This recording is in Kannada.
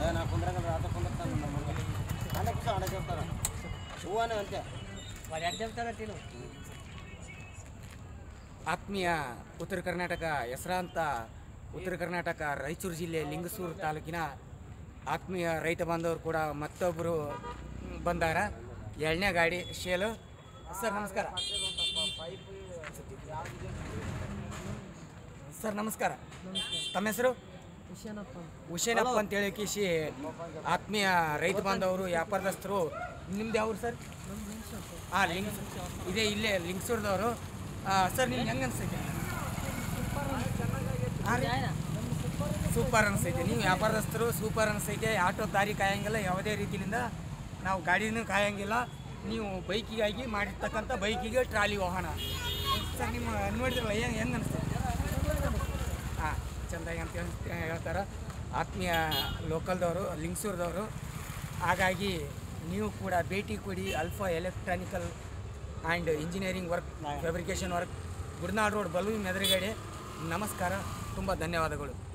ನಾ ಕುಂದ್ರಾಗ ಆತ ಕುಂದಿರ್ತಾನೆ ನಮ್ಮ ಮಗ ಆಡಕ್ಕೆ ಸಹ ಆಡಕ್ಕೆ ಇರ್ತಾರ ಹೂವನೇ ಅಂತೆ ಆತ್ಮೀಯ ಉತ್ತರ ಕರ್ನಾಟಕ ಹೆಸರಾಂತ ಉತ್ತರ ಕರ್ನಾಟಕ ರಾಯಚೂರು ಜಿಲ್ಲೆ ಲಿಂಗಸೂರು ತಾಲೂಕಿನ ಆತ್ಮೀಯ ರೈತ ಬಾಂಧವರು ಕೂಡ ಮತ್ತೊಬ್ಬರು ಬಂದಾರ ಎರಡನೇ ಗಾಡಿ ಶೇಲು ಸರ್ ನಮಸ್ಕಾರ ಸರ್ ನಮಸ್ಕಾರ ತಮ್ಮ ಹೆಸರು ಹುಷೇನಪ್ಪ ಅಂತೇಳಿ ಕಿಶಿ ಆತ್ಮೀಯ ರೈತ ಬಾಂಧವರು ವ್ಯಾಪಾರದಸ್ಥರು ನಿಮ್ದು ಯಾವ್ರು ಸರ್ ಹಾಂ ಲಿಂಗ್ಸ್ ಇದೇ ಇಲ್ಲೇ ಲಿಂಗ್ಸೂರ್ದವರು ಸರ್ ನಿಮ್ಗೆ ಹೆಂಗೆ ಅನ್ಸೈತೆ ಹಾಂ ರೀ ಸೂಪರ್ ಅನಿಸ್ತೈತೆ ನೀವು ವ್ಯಾಪಾರದಸ್ಥರು ಸೂಪರ್ ಅನಿಸ್ತೈತೆ ಆಟೋ ದಾರಿ ಕಾಯಂಗಿಲ್ಲ ಯಾವುದೇ ರೀತಿಯಿಂದ ನಾವು ಗಾಡಿನೂ ಕಾಯಂಗಿಲ್ಲ ನೀವು ಬೈಕಿಗಾಗಿ ಮಾಡಿರ್ತಕ್ಕಂಥ ಬೈಕಿಗೆ ಟ್ರಾಲಿ ವಾಹನ ಸರ್ ನಿಮ್ಮ ನೋಡಿದ್ರಲ್ಲ ಹೆಂಗೆ ಹೆಂಗೆ ಅನಿಸ್ತೈತೆ ಹಾಂ ಚೆಂದಾಗಿ ಅಂತ ಹೇಳಿ ಹೇಳ್ತಾರೆ ಆತ್ಮೀಯ ಲೋಕಲ್ದವರು ಲಿಂಗ್ಸೂರ್ದವರು ಹಾಗಾಗಿ ನೀವು ಕೂಡ ಭೇಟಿ ಕೊಡಿ Alpha electrical and engineering work fabrication work Gudnal road balloon ಎದುರುಗಡೆ ನಮಸ್ಕಾರ ತುಂಬ ಧನ್ಯವಾದಗಳು